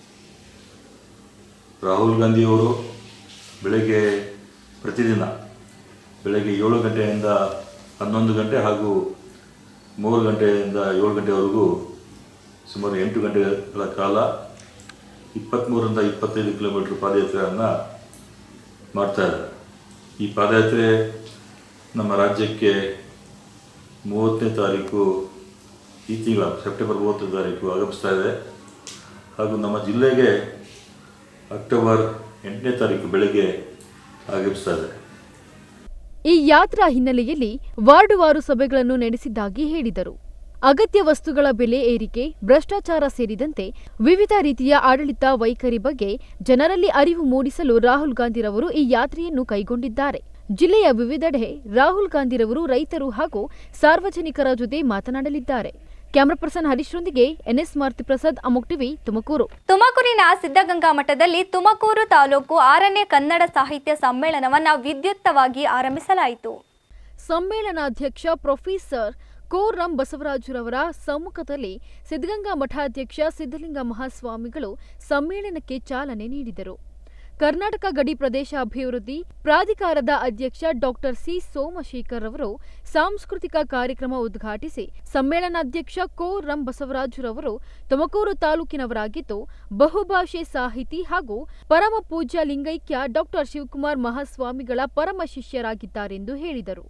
ರಾಹುಲ್ ಗಾಂಧಿಯವರು ಬೆಳಗ್ಗೆ ಪ್ರತಿದಿನ ಬೆಳಗ್ಗೆ ಏಳು ಗಂಟೆಯಿಂದ ಹನ್ನೊಂದು ಗಂಟೆ ಹಾಗೂ ಮೂರು ಗಂಟೆಯಿಂದ ಏಳು ಗಂಟೆವರೆಗೂ ಸುಮಾರು ಎಂಟು ಗಂಟೆಗಳ ಕಾಲ ಇಪ್ಪತ್ತ್ಮೂರರಿಂದ ಇಪ್ಪತ್ತೈದು ಕಿಲೋಮೀಟರ್ ಪಾದಯಾತ್ರೆಯನ್ನು ಮಾಡ್ತಾ ಇದ್ದಾರೆ ಈ ಪಾದಯಾತ್ರೆ ನಮ್ಮ ರಾಜ್ಯಕ್ಕೆ ಮೂವತ್ತನೇ ತಾರೀಕು ಈ ತಿಂಗಳ ಸೆಪ್ಟೆಂಬರ್ ಮೂವತ್ತನೇ ತಾರೀಕು ಆಗಮಿಸ್ತಾ ಇದೆ ಹಾಗೂ ನಮ್ಮ ಜಿಲ್ಲೆಗೆ ಅಕ್ಟೋಬರ್ ಎಂಟನೇ ತಾರೀಕು ಬೆಳಗ್ಗೆ ಆಗಮಿಸ್ತಾ ಇದೆ ಈ ಯಾತ್ರಾ ಹಿನ್ನೆಲೆಯಲ್ಲಿ ವಾರ್ಡುವಾರು ಸಭೆಗಳನ್ನು ನಡೆಸಿದ್ದಾಗಿ ಹೇಳಿದರು ಅಗತ್ಯ ವಸ್ತುಗಳ ಬೆಲೆ ಏರಿಕೆ ಭ್ರಷ್ಟಾಚಾರ ಸೇರಿದಂತೆ ವಿವಿಧ ರೀತಿಯ ಆಡಳಿತ ವೈಖರಿ ಬಗ್ಗೆ ಜನರಲ್ಲಿ ಅರಿವು ಮೂಡಿಸಲು ರಾಹುಲ್ ಗಾಂಧಿರವರು ಈ ಯಾತ್ರೆಯನ್ನು ಕೈಗೊಂಡಿದ್ದಾರೆ ಜಿಲ್ಲೆಯ ವಿವಿಧೆಡೆ ರಾಹುಲ್ ಗಾಂಧಿರವರು ರೈತರು ಹಾಗೂ ಸಾರ್ವಜನಿಕರ ಜೊತೆ ಮಾತನಾಡಲಿದ್ದಾರೆ ಕ್ಯಾಮರಾ ಪರ್ಸನ್ ಹರೀಶ್ರೊಂದಿಗೆ ಎನ್ಎಸ್ ಮಾರುತಿಪ್ರಸಾದ್ ಅಮೋಕ್ ಟಿವಿ ತುಮಕೂರು ತುಮಕೂರಿನ ಸಿದ್ಧಗಂಗಾ ಮಠದಲ್ಲಿ ತುಮಕೂರು ತಾಲೂಕು ಆರನೇ ಕನ್ನಡ ಸಾಹಿತ್ಯ ಸಮ್ಮೇಳನವನ್ನ ವಿದ್ಯುಕ್ತವಾಗಿ ಆರಂಭಿಸಲಾಯಿತು ಸಮ್ಮೇಳನಾಧ್ಯಕ್ಷ ಪ್ರೊಫೆಸರ್ ಕೋರಂ ಬಸವರಾಜುರವರ ಸಮ್ಮುಖದಲ್ಲಿ ಸಿದ್ಧಗಂಗಾ ಮಠಾಧ್ಯಕ್ಷ ಸಿದ್ಧಲಿಂಗ ಮಹಾಸ್ವಾಮಿಗಳು ಸಮ್ಮೇಳನಕ್ಕೆ ಚಾಲನೆ ನೀಡಿದರು ಕರ್ನಾಟಕ ಗಡಿ ಪ್ರದೇಶ ಅಭಿವೃದ್ಧಿ ಪ್ರಾಧಿಕಾರದ ಅಧ್ಯಕ್ಷ ಡಾಕ್ಟರ್ ಸಿ ಸೋಮಶೇಖರ್ ಅವರು ಸಾಂಸ್ಕೃತಿಕ ಕಾರ್ಯಕ್ರಮ ಉದ್ಘಾಟಿಸಿ ಸಮ್ಮೇಳನಾಧ್ಯಕ್ಷ ಕೋ ರಂ ಬಸವರಾಜುರವರು ತುಮಕೂರು ತಾಲೂಕಿನವರಾಗಿದ್ದು ಬಹುಭಾಷೆ ಸಾಹಿತಿ ಹಾಗೂ ಪರಮ ಪೂಜ್ಯ ಲಿಂಗೈಕ್ಯ ಡಾಕ್ಟರ್ ಶಿವಕುಮಾರ್ ಮಹಾಸ್ವಾಮಿಗಳ ಪರಮ ಶಿಷ್ಯರಾಗಿದ್ದಾರೆಂದು ಹೇಳಿದರು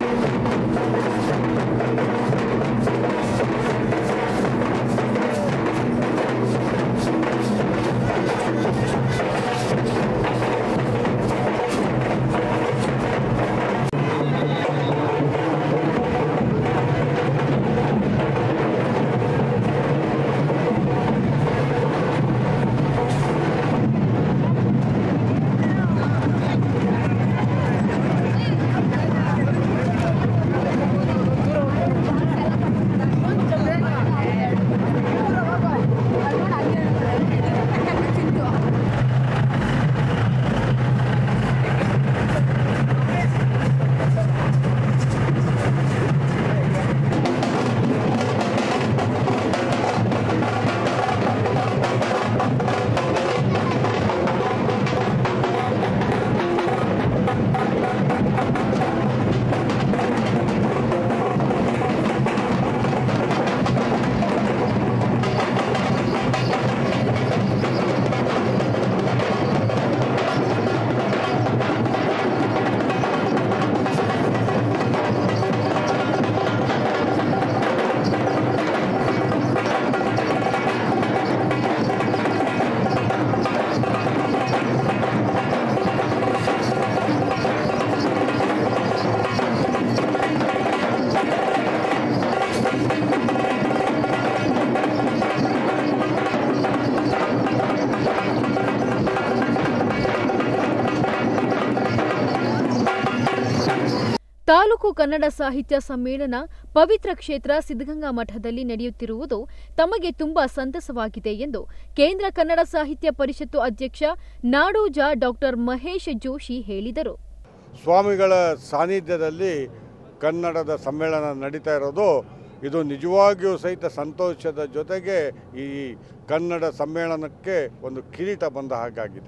ತಾಲೂಕು ಕನ್ನಡ ಸಾಹಿತ್ಯ ಸಮ್ಮೇಳನ ಪವಿತ್ರ ಕ್ಷೇತ್ರ ಸಿದ್ಧಗಂಗಾ ಮಠದಲ್ಲಿ ನಡೆಯುತ್ತಿರುವುದು ತಮಗೆ ತುಂಬಾ ಸಂತಸವಾಗಿದೆ ಎಂದು ಕೇಂದ್ರ ಕನ್ನಡ ಸಾಹಿತ್ಯ ಪರಿಷತ್ತು ಅಧ್ಯಕ್ಷ ನಾಡೋಜ ಡಾಕ್ಟರ್ ಮಹೇಶ್ ಜೋಶಿ ಹೇಳಿದರು ಸ್ವಾಮಿಗಳ ಸಾನ್ನಿಧ್ಯದಲ್ಲಿ ಕನ್ನಡದ ಸಮ್ಮೇಳನ ನಡೀತಾ ಇರೋದು ಇದು ನಿಜವಾಗಿಯೂ ಸಹಿತ ಸಂತೋಷದ ಜೊತೆಗೆ ಈ ಕನ್ನಡ ಸಮ್ಮೇಳನಕ್ಕೆ ಒಂದು ಕಿರೀಟ ಬಂದ ಹಾಗಾಗಿದೆ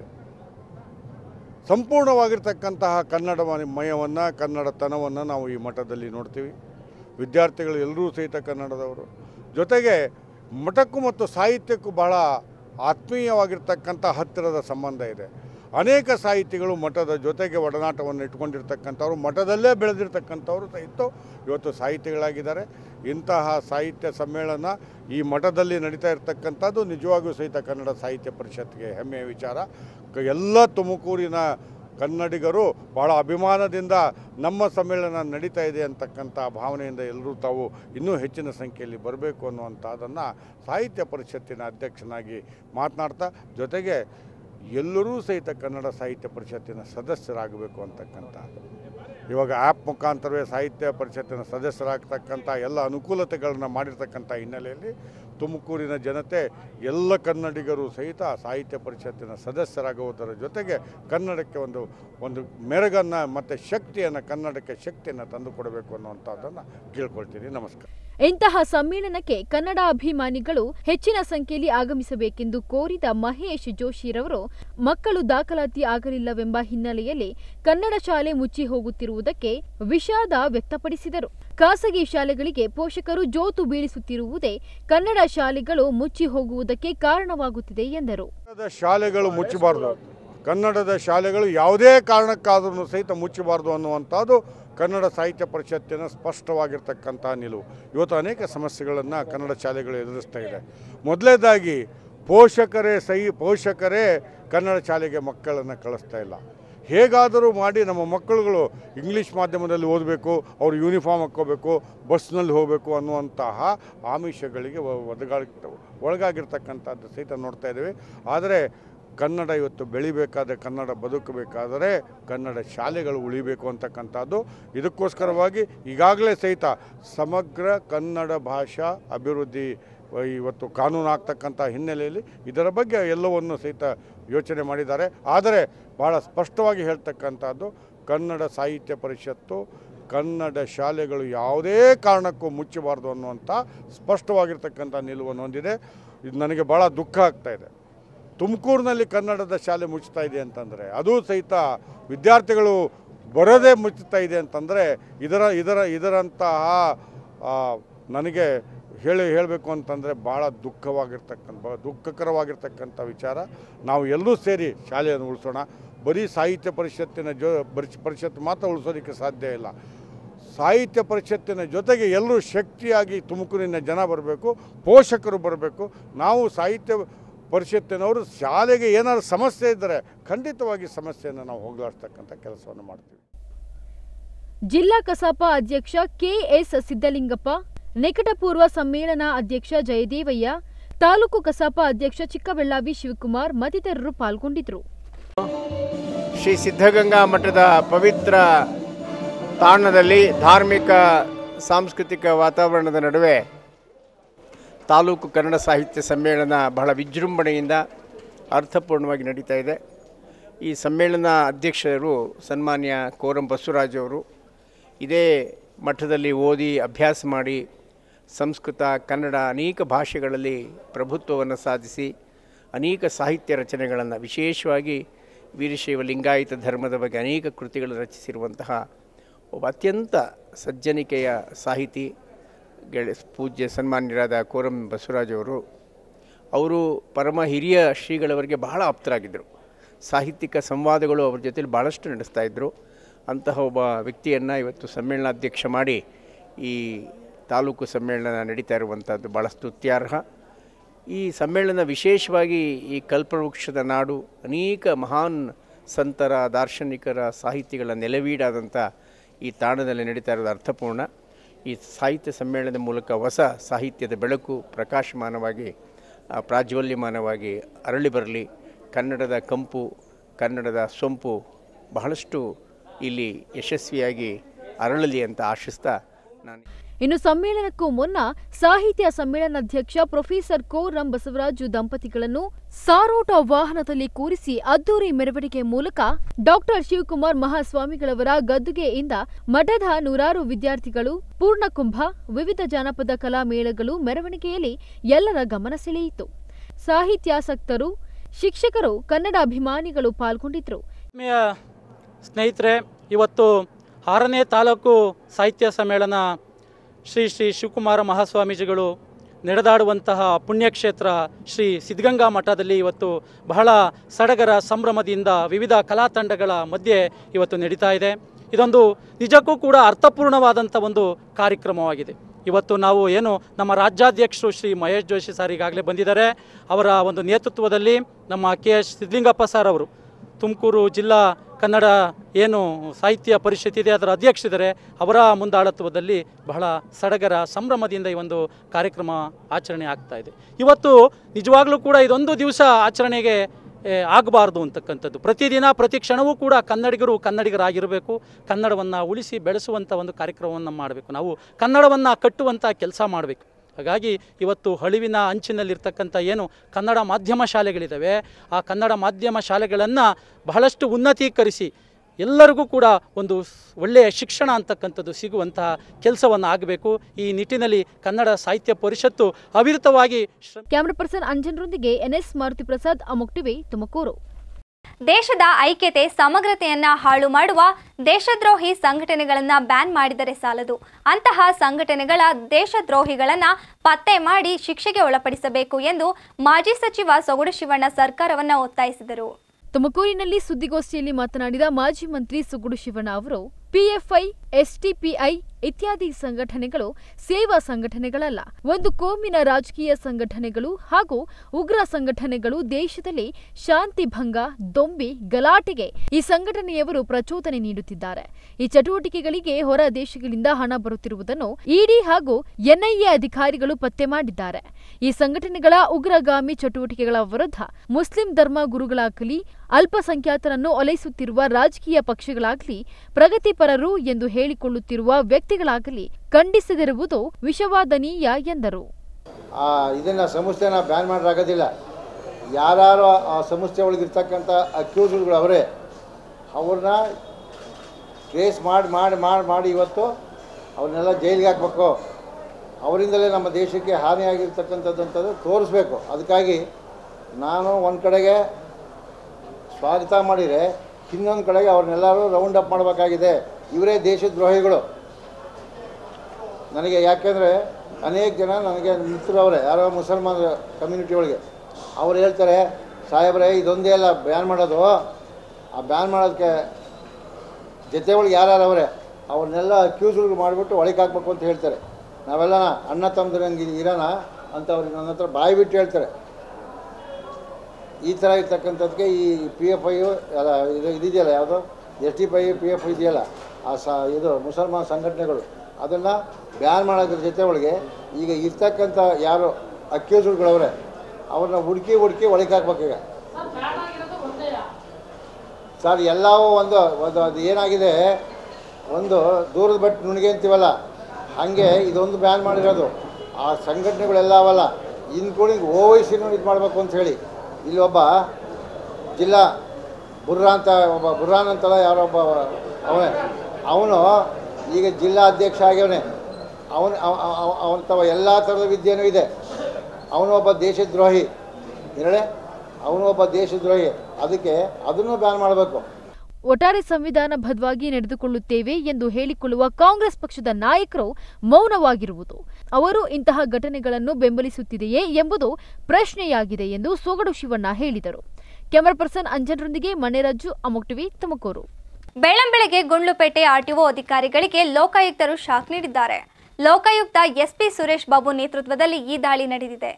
ಸಂಪೂರ್ಣವಾಗಿರ್ತಕ್ಕಂತಹ ಕನ್ನಡ ಮಯವನ್ನು ಕನ್ನಡತನವನ್ನು ನಾವು ಈ ಮಠದಲ್ಲಿ ನೋಡ್ತೀವಿ ವಿದ್ಯಾರ್ಥಿಗಳು ಎಲ್ಲರೂ ಸಹಿತ ಕನ್ನಡದವರು ಜೊತೆಗೆ ಮಠಕ್ಕೂ ಮತ್ತು ಸಾಹಿತ್ಯಕ್ಕೂ ಬಹಳ ಆತ್ಮೀಯವಾಗಿರ್ತಕ್ಕಂಥ ಹತ್ತಿರದ ಸಂಬಂಧ ಇದೆ ಅನೇಕ ಸಾಹಿತಿಗಳು ಮಠದ ಜೊತೆಗೆ ಒಡನಾಟವನ್ನು ಇಟ್ಕೊಂಡಿರ್ತಕ್ಕಂಥವ್ರು ಮಠದಲ್ಲೇ ಬೆಳೆದಿರ್ತಕ್ಕಂಥವ್ರು ಸಹಿತ ಇವತ್ತು ಸಾಹಿತಿಗಳಾಗಿದ್ದಾರೆ ಇಂತಹ ಸಾಹಿತ್ಯ ಸಮ್ಮೇಳನ ಈ ಮಠದಲ್ಲಿ ನಡೀತಾ ಇರತಕ್ಕಂಥದ್ದು ನಿಜವಾಗಿಯೂ ಸಹಿತ ಕನ್ನಡ ಸಾಹಿತ್ಯ ಪರಿಷತ್ಗೆ ಹೆಮ್ಮೆಯ ವಿಚಾರ ಕ- ಎಲ್ಲ ತುಮಕೂರಿನ ಕನ್ನಡಿಗರು ಭಾಳ ಅಭಿಮಾನದಿಂದ ನಮ್ಮ ಸಮ್ಮೇಳನ ನಡೀತಾ ಇದೆ ಅಂತಕ್ಕಂಥ ಭಾವನೆಯಿಂದ ಎಲ್ಲರೂ ತಾವು ಇನ್ನೂ ಹೆಚ್ಚಿನ ಸಂಖ್ಯೆಯಲ್ಲಿ ಬರಬೇಕು ಅನ್ನುವಂಥದ್ದನ್ನು ಸಾಹಿತ್ಯ ಪರಿಷತ್ತಿನ ಅಧ್ಯಕ್ಷನಾಗಿ ಮಾತನಾಡ್ತಾ ಜೊತೆಗೆ ಎಲ್ಲರೂ ಸಹಿತ ಕನ್ನಡ ಸಾಹಿತ್ಯ ಪರಿಷತ್ತಿನ ಸದಸ್ಯರಾಗಬೇಕು ಅಂತಕ್ಕಂಥ ಇವಾಗ ಆ್ಯಪ್ ಮುಖಾಂತರವೇ ಸಾಹಿತ್ಯ ಪರಿಷತ್ತಿನ ಸದಸ್ಯರಾಗ್ತಕ್ಕಂಥ ಎಲ್ಲ ಅನುಕೂಲತೆಗಳನ್ನ ಮಾಡಿರ್ತಕ್ಕಂಥ ಹಿನ್ನೆಲೆಯಲ್ಲಿ ತುಮಕೂರಿನ ಜನತೆ ಎಲ್ಲ ಕನ್ನಡಿಗರು ಸಹಿತ ಸಾಹಿತ್ಯ ಪರಿಷತ್ತಿನ ಸದಸ್ಯರಾಗುವುದರ ಜೊತೆಗೆ ಕನ್ನಡಕ್ಕೆ ಒಂದು ಒಂದು ಮೆರಗನ್ನು ಮತ್ತು ಶಕ್ತಿಯನ್ನು ಕನ್ನಡಕ್ಕೆ ಶಕ್ತಿಯನ್ನು ತಂದುಕೊಡಬೇಕು ಅನ್ನುವಂಥದ್ದನ್ನು ಕೇಳ್ಕೊಳ್ತೀನಿ ನಮಸ್ಕಾರ ಇಂತಹ ಸಮ್ಮೇಳನಕ್ಕೆ ಕನ್ನಡ ಅಭಿಮಾನಿಗಳು ಹೆಚ್ಚಿನ ಸಂಖ್ಯೆಯಲ್ಲಿ ಆಗಮಿಸಬೇಕೆಂದು ಕೋರಿದ ಮಹೇಶ್ ಜೋಶಿರವರು ಮಕ್ಕಳು ದಾಖಲಾತಿ ಆಗಲಿಲ್ಲವೆಂಬ ಹಿನ್ನೆಲೆಯಲ್ಲಿ ಕನ್ನಡ ಶಾಲೆ ಮುಚ್ಚಿ ಹೋಗುತ್ತಿರುವುದಕ್ಕೆ ವಿಷಾದ ವ್ಯಕ್ತಪಡಿಸಿದರು ಖಾಸಗಿ ಶಾಲೆಗಳಿಗೆ ಪೋಷಕರು ಜೋತು ಬೀಳಿಸುತ್ತಿರುವುದೇ ಕನ್ನಡ ಶಾಲೆಗಳು ಮುಚ್ಚಿ ಹೋಗುವುದಕ್ಕೆ ಕಾರಣವಾಗುತ್ತಿದೆ ಎಂದರು ಕನ್ನಡದ ಶಾಲೆಗಳು ಮುಚ್ಚಬಾರ್ದು ಕನ್ನಡದ ಶಾಲೆಗಳು ಯಾವುದೇ ಕಾರಣಕ್ಕಾದ್ರೂ ಸಹಿತ ಮುಚ್ಚಬಾರ್ದು ಅನ್ನುವಂಥದ್ದು ಕನ್ನಡ ಸಾಹಿತ್ಯ ಪರಿಷತ್ತಿನ ಸ್ಪಷ್ಟವಾಗಿರ್ತಕ್ಕಂಥ ನಿಲುವು ಇವತ್ತು ಅನೇಕ ಸಮಸ್ಯೆಗಳನ್ನು ಕನ್ನಡ ಶಾಲೆಗಳು ಎದುರಿಸ್ತಾ ಇದೆ ಮೊದಲನೇದಾಗಿ ಪೋಷಕರೇ ಸಹಿ ಪೋಷಕರೇ ಕನ್ನಡ ಶಾಲೆಗೆ ಮಕ್ಕಳನ್ನು ಕಳಿಸ್ತಾ ಇಲ್ಲ ಹೇಗಾದರೂ ಮಾಡಿ ನಮ್ಮ ಮಕ್ಕಳುಗಳು ಇಂಗ್ಲೀಷ್ ಮಾಧ್ಯಮದಲ್ಲಿ ಓದಬೇಕು ಅವರು ಯೂನಿಫಾರ್ಮ್ ಹಾಕ್ಕೋಬೇಕು ಬಸ್ನಲ್ಲಿ ಹೋಗಬೇಕು ಅನ್ನುವಂತಹ ಆಮಿಷಗಳಿಗೆ ಒ- ಒದಗಾಗಿ ಒಳಗಾಗಿರ್ತಕ್ಕಂಥದ್ದು ಸಹಿತ ನೋಡ್ತಾ ಇದ್ದೀವಿ ಆದರೆ ಕನ್ನಡ ಇವತ್ತು ಬೆಳಿಬೇಕಾದ್ರೆ ಕನ್ನಡ ಬದುಕಬೇಕಾದರೆ ಕನ್ನಡ ಶಾಲೆಗಳು ಉಳಿಬೇಕು ಅಂತಕ್ಕಂಥದ್ದು ಇದಕ್ಕೋಸ್ಕರವಾಗಿ ಈಗಾಗಲೇ ಸಹಿತ ಸಮಗ್ರ ಕನ್ನಡ ಭಾಷಾ ಅಭಿವೃದ್ಧಿ ಅ, ಇವತ್ತು ಕಾನೂನು ಆಗ್ತಕ್ಕಂಥ ಹಿನ್ನೆಲೆಯಲ್ಲಿ ಇದರ ಬಗ್ಗೆ ಎಲ್ಲವನ್ನು ಸಹಿತ ಯೋಚನೆ ಮಾಡಿದ್ದಾರೆ ಆದರೆ ಭಾಳ ಸ್ಪಷ್ಟವಾಗಿ ಹೇಳ್ತಕ್ಕಂಥದ್ದು ಕನ್ನಡ ಸಾಹಿತ್ಯ ಪರಿಷತ್ತು ಕನ್ನಡ ಶಾಲೆಗಳು ಯಾವುದೇ ಕಾರಣಕ್ಕೂ ಮುಚ್ಚಬಾರ್ದು ಅನ್ನುವಂಥ ಸ್ಪಷ್ಟವಾಗಿರ್ತಕ್ಕಂಥ ನಿಲುವನ್ನು ಹೊಂದಿದೆ ಇದು ನನಗೆ ಭಾಳ ದುಃಖ ಆಗ್ತಾ ಇದೆ ತುಮಕೂರಿನಲ್ಲಿ ಕನ್ನಡದ ಶಾಲೆ ಮುಚ್ತಾ ಇದೆ ಅಂತಂದರೆ ಅದು ಸಹಿತ ವಿದ್ಯಾರ್ಥಿಗಳು ಬರೋದೇ ಮುಚ್ಚುತ್ತಾ ಇದೆ ಅಂತಂದರೆ ಇದರ ಇದರ ಇದರಂತಹ ಆ, ನನಗೆ ಹೇಳಿ ಹೇಳಬೇಕು ಅಂತಂದರೆ ಭಾಳ ದುಃಖವಾಗಿರ್ತಕ್ಕಂಥ ಭಾಳ ದುಃಖಕರವಾಗಿರ್ತಕ್ಕಂಥ ವಿಚಾರ ನಾವು ಎಲ್ಲರೂ ಸೇರಿ ಶಾಲೆಯನ್ನು ಉಳಿಸೋಣ ಬರೀ ಸಾಹಿತ್ಯ ಪರಿಷತ್ತಿನ ಜೊ ಪರಿಷ್- ಪರಿಷತ್ತು ಮಾತ್ರ ಉಳಿಸೋದಕ್ಕೆ ಸಾಧ್ಯ ಇಲ್ಲ ಸಾಹಿತ್ಯ ಪರಿಷತ್ತಿನ ಜೊತೆಗೆ ಎಲ್ಲರೂ ಶಕ್ತಿಯಾಗಿ ತುಮಕೂರಿನ ಜನ ಬರಬೇಕು ಪೋಷಕರು ಬರಬೇಕು ನಾವು ಸಾಹಿತ್ಯ ಪರಿಷತ್ತಿನವರು ಶಾಲೆಗೆ ಏನಾದ್ರು ಸಮಸ್ಯೆ ಇದ್ದರೆ ಖಂಡಿತವಾಗಿ ಸಮಸ್ಯೆಯನ್ನು ನಾವು ಹೋಗಲಾಡ್ತಕ್ಕಂಥ ಕೆಲಸವನ್ನು ಮಾಡ್ತೀವಿ ಜಿಲ್ಲಾ ಕಸಾಪ ಅಧ್ಯಕ್ಷ ಕೆಎಸ್ ಸಿದ್ದಲಿಂಗಪ್ಪ ನಿಕಟಪೂರ್ವ ಸಮ್ಮೇಳನ ಅಧ್ಯಕ್ಷ ಜಯದೇವಯ್ಯ ತಾಲೂಕು ಕಸಾಪ ಅಧ್ಯಕ್ಷ ಚಿಕ್ಕಬೆಳ್ಳಾವಿ ಶಿವಕುಮಾರ್ ಮತ್ತಿತರರು ಪಾಲ್ಗೊಂಡಿದ್ದರು ಶ್ರೀ ಸಿದ್ಧಗಂಗಾ ಮಠದ ಪವಿತ್ರ ತಾಣದಲ್ಲಿ ಧಾರ್ಮಿಕ ಸಾಂಸ್ಕೃತಿಕ ವಾತಾವರಣದ ನಡುವೆ ತಾಲೂಕು ಕನ್ನಡ ಸಾಹಿತ್ಯ ಸಮ್ಮೇಳನ ಬಹಳ ವಿಜೃಂಭಣೆಯಿಂದ ಅರ್ಥಪೂರ್ಣವಾಗಿ ನಡೀತಾ ಇದೆ ಈ ಸಮ್ಮೇಳನ ಅಧ್ಯಕ್ಷರು ಸನ್ಮಾನ್ಯ ಕೋರಂ ಬಸವರಾಜ್ ಅವರು ಇದೇ ಮಠದಲ್ಲಿ ಓದಿ ಅಭ್ಯಾಸ ಮಾಡಿ ಸಂಸ್ಕೃತ ಕನ್ನಡ ಅನೇಕ ಭಾಷೆಗಳಲ್ಲಿ ಪ್ರಭುತ್ವವನ್ನು ಸಾಧಿಸಿ ಅನೇಕ ಸಾಹಿತ್ಯ ರಚನೆಗಳನ್ನು ವಿಶೇಷವಾಗಿ ವೀರಶೈವ ಲಿಂಗಾಯತ ಧರ್ಮದ ಬಗ್ಗೆ ಅನೇಕ ಕೃತಿಗಳು ರಚಿಸಿರುವಂತಹ ಒಬ್ಬ ಅತ್ಯಂತ ಸಜ್ಜನಿಕೆಯ ಸಾಹಿತಿ ಗೆಳೆ ಪೂಜ್ಯ ಸನ್ಮಾನ್ಯರಾದ ಕೋರಂ ಬಸವರಾಜ್ ಅವರು ಅವರು ಪರಮ ಹಿರಿಯ ಶ್ರೀಗಳವರಿಗೆ ಬಹಳ ಆಪ್ತರಾಗಿದ್ದರು ಸಾಹಿತ್ಯಿಕ ಸಂವಾದಗಳು ಅವ್ರ ಜೊತೆಲಿ ಭಾಳಷ್ಟು ನಡೆಸ್ತಾ ಇದ್ದರು ಅಂತಹ ಒಬ್ಬ ವ್ಯಕ್ತಿಯನ್ನು ಇವತ್ತು ಸಮ್ಮೇಳನಾಧ್ಯಕ್ಷ ಮಾಡಿ ಈ ತಾಲೂಕು ಸಮ್ಮೇಳನ ನಡೀತಾ ಇರುವಂಥದ್ದು ಭಾಳ ಸ್ತುತ್ಯಾರ್ಹ ಈ ಸಮ್ಮೇಳನ ವಿಶೇಷವಾಗಿ ಈ ಕಲ್ಪವೃಕ್ಷದ ನಾಡು ಅನೇಕ ಮಹಾನ್ ಸಂತರ ದಾರ್ಶನಿಕರ ಸಾಹಿತಿಗಳ ನೆಲವೀಡಾದಂಥ ಈ ತಾಣದಲ್ಲಿ ನಡೀತಾ ಇರೋದು ಅರ್ಥಪೂರ್ಣ ಈ ಸಾಹಿತ್ಯ ಸಮ್ಮೇಳನದ ಮೂಲಕ ಹೊಸ ಸಾಹಿತ್ಯದ ಬೆಳಕು ಪ್ರಕಾಶಮಾನವಾಗಿ ಆ, ಪ್ರಾಜ್ವಲ್ಯಮಾನವಾಗಿ ಅರಳಿ ಬರಲಿ ಕನ್ನಡದ ಕಂಪು ಕನ್ನಡದ ಸೊಂಪು ಬಹಳಷ್ಟು ಇಲ್ಲಿ ಯಶಸ್ವಿಯಾಗಿ ಅರಳಲಿ ಅಂತ ಆಶಿಸ್ತಾ ನಾನು ಇನ್ನು ಸಮ್ಮೇಳನಕ್ಕೂ ಮುನ್ನ ಸಾಹಿತ್ಯ ಸಮ್ಮೇಳನಾಧ್ಯಕ್ಷ ಪ್ರೊಫೆಸರ್ ಕೋರಂ ಬಸವರಾಜು ದಂಪತಿಗಳನ್ನು ಸಾರೋಟ ವಾಹನದಲ್ಲಿ ಕೂರಿಸಿ ಅದ್ದೂರಿ ಮೆರವಣಿಗೆ ಮೂಲಕ ಡಾಕ್ಟರ್ ಶಿವಕುಮಾರ್ ಮಹಾಸ್ವಾಮಿಗಳವರ ಗದ್ದುಗೆಯಿಂದ ಮಠದ ನೂರಾರು ವಿದ್ಯಾರ್ಥಿಗಳು ಪೂರ್ಣಕುಂಭ ವಿವಿಧ ಜಾನಪದ ಕಲಾ ಮೇಳಗಳು ಮೆರವಣಿಗೆಯಲ್ಲಿ ಎಲ್ಲರ ಗಮನ ಸೆಳೆಯಿತು ಸಾಹಿತ್ಯಾಸಕ್ತರು ಶಿಕ್ಷಕರು ಕನ್ನಡ ಅಭಿಮಾನಿಗಳು ಪಾಲ್ಗೊಂಡಿದ್ರು ಆತ್ಮೀಯ ಸ್ನೇಹಿತರೆ ಇವತ್ತು ಆರನೇ ತಾಲೂಕು ಸಾಹಿತ್ಯ ಸಮ್ಮೇಳನ ಶ್ರೀ ಶ್ರೀ ಶಿವಕುಮಾರ ಮಹಾಸ್ವಾಮೀಜಿಗಳು ನಡೆದಾಡುವಂತಹ ಪುಣ್ಯಕ್ಷೇತ್ರ ಶ್ರೀ ಸಿದ್ಧಗಂಗಾ ಮಠದಲ್ಲಿ ಇವತ್ತು ಬಹಳ ಸಡಗರ ಸಂಭ್ರಮದಿಂದ ವಿವಿಧ ಕಲಾ ತಂಡಗಳ ಮಧ್ಯೆ ಇವತ್ತು ನಡೀತಾ ಇದೆ ಇದೊಂದು ನಿಜಕ್ಕೂ ಕೂಡ ಅರ್ಥಪೂರ್ಣವಾದಂಥ ಒಂದು ಕಾರ್ಯಕ್ರಮವಾಗಿದೆ ಇವತ್ತು ನಾವು ಏನು ನಮ್ಮ ರಾಜ್ಯಾಧ್ಯಕ್ಷರು ಶ್ರೀ ಮಹೇಶ್ ಜೋಶಿ ಸರ್ ಈಗಾಗಲೇ ಬಂದಿದ್ದಾರೆ ಅವರ ಒಂದು ನೇತೃತ್ವದಲ್ಲಿ ನಮ್ಮ ಕೆ ಎಸ್ ಸಿದ್ಧಲಿಂಗಪ್ಪ ಸರ್ ಅವರು ತುಮಕೂರು ಜಿಲ್ಲಾ ಕನ್ನಡ ಏನು ಸಾಹಿತ್ಯ ಪರಿಷತ್ ಇದೆ ಅದರ ಅಧ್ಯಕ್ಷರಿದ್ದಾರೆ ಅವರ ಮುಂದಾಳತ್ವದಲ್ಲಿ ಬಹಳ ಸಡಗರ ಸಂಭ್ರಮದಿಂದ ಈ ಒಂದು ಕಾರ್ಯಕ್ರಮ ಆಚರಣೆ ಆಗ್ತಾ ಇದೆ ಇವತ್ತು ನಿಜವಾಗ್ಲೂ ಕೂಡ ಇದೊಂದು ದಿವಸ ಆಚರಣೆಗೆ ಆಗಬಾರ್ದು ಅಂತಕ್ಕಂಥದ್ದು ಪ್ರತಿದಿನ ಪ್ರತಿ ಕ್ಷಣವೂ ಕೂಡ ಕನ್ನಡಿಗರು ಕನ್ನಡಿಗರಾಗಿರಬೇಕು ಕನ್ನಡವನ್ನು ಉಳಿಸಿ ಬೆಳೆಸುವಂಥ ಒಂದು ಕಾರ್ಯಕ್ರಮವನ್ನು ಮಾಡಬೇಕು ನಾವು ಕನ್ನಡವನ್ನು ಕಟ್ಟುವಂಥ ಕೆಲಸ ಮಾಡಬೇಕು ಹಾಗಾಗಿ ಇವತ್ತು ಹಳಿವಿನ ಅಂಚಿನಲ್ಲಿರ್ತಕ್ಕಂಥ ಏನು ಕನ್ನಡ ಮಾಧ್ಯಮ ಶಾಲೆಗಳಿದ್ದಾವೆ ಆ ಕನ್ನಡ ಮಾಧ್ಯಮ ಶಾಲೆಗಳನ್ನು ಬಹಳಷ್ಟು ಉನ್ನತೀಕರಿಸಿ ಎಲ್ಲರಿಗೂ ಕೂಡ ಒಂದು ಸ್- ಒಳ್ಳೆಯ ಶಿಕ್ಷಣ ಅಂತಕ್ಕಂಥದ್ದು ಸಿಗುವಂತಹ ಕೆಲಸವನ್ನು ಆಗಬೇಕು ಈ ನಿಟ್ಟಿನಲ್ಲಿ ಕನ್ನಡ ಸಾಹಿತ್ಯ ಪರಿಷತ್ತು ಅವಿರತವಾಗಿ ಶ್ರಮ ಕ್ಯಾಮರಾ ಪರ್ಸನ್ ಅಂಜನ್ರೊಂದಿಗೆ ಎನ್ಎಸ್ ಮಾರುತಿ ಪ್ರಸಾದ್ ಅಮುಕ್ ಟಿವಿ ತುಮಕೂರು ದೇಶದ ಐಕ್ಯತೆ ಸಮಗ್ರತೆಯನ್ನ ಹಾಳು ಮಾಡುವ ದೇಶದ್ರೋಹಿ ಸಂಘಟನೆಗಳನ್ನ ಬ್ಯಾನ್ ಮಾಡಿದರೆ ಸಾಲದು ಅಂತಹ ಸಂಘಟನೆಗಳ ದೇಶದ್ರೋಹಿಗಳನ್ನ ಪತ್ತೆ ಮಾಡಿ ಶಿಕ್ಷೆಗೆ ಒಳಪಡಿಸಬೇಕು ಎಂದು ಮಾಜಿ ಸಚಿವ ಸೊಗಡು ಶಿವಣ್ಣ ಸರ್ಕಾರವನ್ನ ಒತ್ತಾಯಿಸಿದರು ತುಮಕೂರಿನಲ್ಲಿ ಸುದ್ದಿಗೋಷ್ಠಿಯಲ್ಲಿ ಮಾತನಾಡಿದ ಮಾಜಿ ಮಂತ್ರಿ ಸುಗುಡು ಶಿವಣ್ಣ ಅವರು ಪಿಎಫ್ಐ ಎಸ್ಟಿಪಿಐ ಇತ್ಯಾದಿ ಸಂಘಟನೆಗಳು ಸೇವಾ ಸಂಘಟನೆಗಳಲ್ಲ ಒಂದು ಕೋಮಿನ ರಾಜಕೀಯ ಸಂಘಟನೆಗಳು ಹಾಗೂ ಉಗ್ರ ಸಂಘಟನೆಗಳು ದೇಶದಲ್ಲಿ ಶಾಂತಿ ಭಂಗ ದೊಂಬಿ ಗಲಾಟೆಗೆ ಈ ಸಂಘಟನೆಯವರು ಪ್ರಚೋದನೆ ನೀಡುತ್ತಿದ್ದಾರೆ ಈ ಚಟುವಟಿಕೆಗಳಿಗೆ ಹೊರ ದೇಶಗಳಿಂದ ಹಣ ಬರುತ್ತಿರುವುದನ್ನು ಇಡಿ ಹಾಗೂ ಎನ್ಐಎ ಅಧಿಕಾರಿಗಳು ಪತ್ತೆ ಮಾಡಿದ್ದಾರೆ ಈ ಸಂಘಟನೆಗಳ ಉಗ್ರಗಾಮಿ ಚಟುವಟಿಕೆಗಳ ವಿರುದ್ಧ ಮುಸ್ಲಿಂ ಧರ್ಮ ಗುರುಗಳಾಗಲಿ ಅಲ್ಪಸಂಖ್ಯಾತರನ್ನು ಓಲೈಸುತ್ತಿರುವ ರಾಜಕೀಯ ಪಕ್ಷಗಳಾಗಲಿ ಪ್ರಗತಿಪರರು ಎಂದು ಹೇಳಿಕೊಳ್ಳುತ್ತಿರುವ ವ್ಯಕ್ತಿಗಳಾಗಲಿ ಖಂಡಿಸದಿರುವುದು ವಿಷವಾದನೀಯ ಎಂದರು ಆ ಇದನ್ನು ಸಂಸ್ಥೆನ ಬ್ಯಾನ್ ಮಾಡೋಕ್ಕಾಗೋದಿಲ್ಲ ಯಾರ್ಯಾರು ಆ ಸಂಸ್ಥೆ ಒಳಗಿರ್ತಕ್ಕಂಥ ಅಕ್ಯೂಸ್ಡ್ಗಳು ಅವರೇ ಅವ್ರನ್ನ ಟ್ರೇಸ್ ಮಾಡಿ ಮಾಡಿ ಮಾಡಿ ಮಾಡಿ ಇವತ್ತು ಅವ್ರನ್ನೆಲ್ಲ ಜೈಲಿಗೆ ಹಾಕಬೇಕು ಅವರಿಂದಲೇ ನಮ್ಮ ದೇಶಕ್ಕೆ ಹಾನಿಯಾಗಿರ್ತಕ್ಕಂಥದ್ದಂಥದ್ದು ತೋರಿಸ್ಬೇಕು ಅದಕ್ಕಾಗಿ ನಾನು ಒಂದು ಕಡೆಗೆ ಸ್ವಾಗತ ಮಾಡಿದರೆ ಇನ್ನೊಂದು ಕಡೆಗೆ ಅವ್ರನ್ನೆಲ್ಲರೂ ರೌಂಡ್ ಅಪ್ ಮಾಡಬೇಕಾಗಿದೆ ಇವರೇ ದೇಶದ್ರೋಹಿಗಳು ನನಗೆ ಯಾಕೆಂದರೆ ಅನೇಕ ಜನ ನನಗೆ ಮಿತ್ರರವರೇ ಯಾರೋ ಮುಸಲ್ಮಾನ ಕಮ್ಯುನಿಟಿ ಒಳಗೆ ಅವ್ರು ಹೇಳ್ತಾರೆ ಸಾಹೇಬ್ರೆ ಇದೊಂದೇ ಅಲ್ಲ ಬ್ಯಾನ್ ಮಾಡೋದು ಆ ಬ್ಯಾನ್ ಮಾಡೋದಕ್ಕೆ ಜೊತೆ ಒಳಗೆ ಯಾರ್ಯಾರು ಅವರೇ ಅವ್ರನ್ನೆಲ್ಲ ಅಕ್ಯೂಸ್ಗಳು ಮಾಡಿಬಿಟ್ಟು ಒಳಗೆ ಹಾಕ್ಬೇಕು ಅಂತ ಹೇಳ್ತಾರೆ ನಾವೆಲ್ಲ ಅಣ್ಣ ತಮ್ಮದ್ರಂಗೆ ಇರೋಣ ಅಂತ ಅವ್ರಿಗೆ ನನ್ನ ಹತ್ರ ಬಾಯಿ ಬಿಟ್ಟು ಹೇಳ್ತಾರೆ ಈ ಥರ ಇರ್ತಕ್ಕಂಥದ್ದಕ್ಕೆ ಈ ಪಿ ಎಫ್ ಐ ಅಲ್ಲ ಇದು ಇದಿದೆಯಲ್ಲ ಯಾವುದು ಎಸ್ ಟಿ ಪೈ ಪಿ ಎಫ್ ಇದೆಯಲ್ಲ ಆ ಸ ಇದು ಮುಸಲ್ಮಾನ್ ಸಂಘಟನೆಗಳು ಅದನ್ನು ಬ್ಯಾನ್ ಮಾಡೋದ್ರ ಜೊತೆ ಒಳಗೆ ಈಗ ಇರ್ತಕ್ಕಂಥ ಯಾರು ಅಕ್ಯೂಸ್ಡ್ಗಳವ್ರೆ ಅವ್ರನ್ನ ಹುಡುಕಿ ಹುಡುಕಿ ಒಳಗೆ ಹಾಕ್ಬೇಕೀಗ ಸರ್ ಎಲ್ಲವೂ ಒಂದು ಒಂದು ಅದು ಏನಾಗಿದೆ ಒಂದು ದೂರದ ಬಟ್ ನುಣಿಗೆ ಅಂತೀವಲ್ಲ ಹಾಗೆ ಇದೊಂದು ಬ್ಯಾನ್ ಮಾಡಿರೋದು ಆ ಸಂಘಟನೆಗಳೆಲ್ಲ ಅವಲ್ಲ ಇನ್ಕ್ಲೂಡಿಂಗ್ ಓ ವೈ ಸಿನೂ ಇದು ಮಾಡಬೇಕು ಅಂತ ಹೇಳಿ ಇಲ್ಲಿ ಒಬ್ಬ ಜಿಲ್ಲಾ ಬುರ್ರಾ ಅಂತ ಒಬ್ಬ ಬುರ್ರಾನ್ ಅಂತಲ್ಲ ಯಾರೋ ಒಬ್ಬ ಅವನೇ ಅವನು ಈಗ ಜಿಲ್ಲಾ ಅಧ್ಯಕ್ಷ ಆಗ್ಯವನೆ ಅವನು ಅವನ ತವ ಎಲ್ಲ ಥರದ ವಿದ್ಯೆನೂ ಇದೆ ಅವನು ಒಬ್ಬ ದೇಶದ್ರೋಹಿ ಹೇಳೆ ಅವನು ಒಬ್ಬ ದೇಶದ್ರೋಹಿ ಅದಕ್ಕೆ ಅದನ್ನು ಬ್ಯಾನ್ ಮಾಡಬೇಕು ಒಟ್ಟಾರೆ ಸಂವಿಧಾನಬದ್ಧವಾಗಿ ನಡೆದುಕೊಳ್ಳುತ್ತೇವೆ ಎಂದು ಹೇಳಿಕೊಳ್ಳುವ ಕಾಂಗ್ರೆಸ್ ಪಕ್ಷದ ನಾಯಕರು ಮೌನವಾಗಿರುವುದು ಅವರು ಇಂತಹ ಘಟನೆಗಳನ್ನು ಬೆಂಬಲಿಸುತ್ತಿದೆಯೇ ಎಂಬುದು ಪ್ರಶ್ನೆಯಾಗಿದೆ ಎಂದು ಸೊಗಡು ಶಿವಣ್ಣ ಹೇಳಿದರು ಕ್ಯಾಮರಾ ಪರ್ಸನ್ ಅಂಜನ್ರೊಂದಿಗೆ ಮಣೆರಾಜು ಅಮೋಕ್ ಟಿವಿ ತುಮಕೂರು ಬೆಳ್ಳಂಬೆಳಗ್ಗೆ ಗುಂಡ್ಲುಪೇಟೆ ಆರ್ಟಿಒ ಅಧಿಕಾರಿಗಳಿಗೆ ಲೋಕಾಯುಕ್ತರು ಶಾಕ್ ನೀಡಿದ್ದಾರೆ ಲೋಕಾಯುಕ್ತ ಎಸ್ಪಿ ಸುರೇಶ್ ಬಾಬು ನೇತೃತ್ವದಲ್ಲಿ ಈ ದಾಳಿ ನಡೆದಿದೆ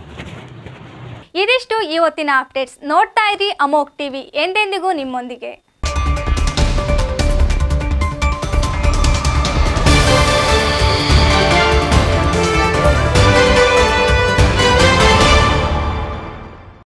ಇದಿಷ್ಟು ಇವತ್ತಿನ ಅಪ್ಡೇಟ್ಸ್ ನೋಡ್ತಾ ಇರಿ ಅಮೋಕ್ ಟಿವಿ ಎಂದೆಂದಿಗೂ ನಿಮ್ಮೊಂದಿಗೆ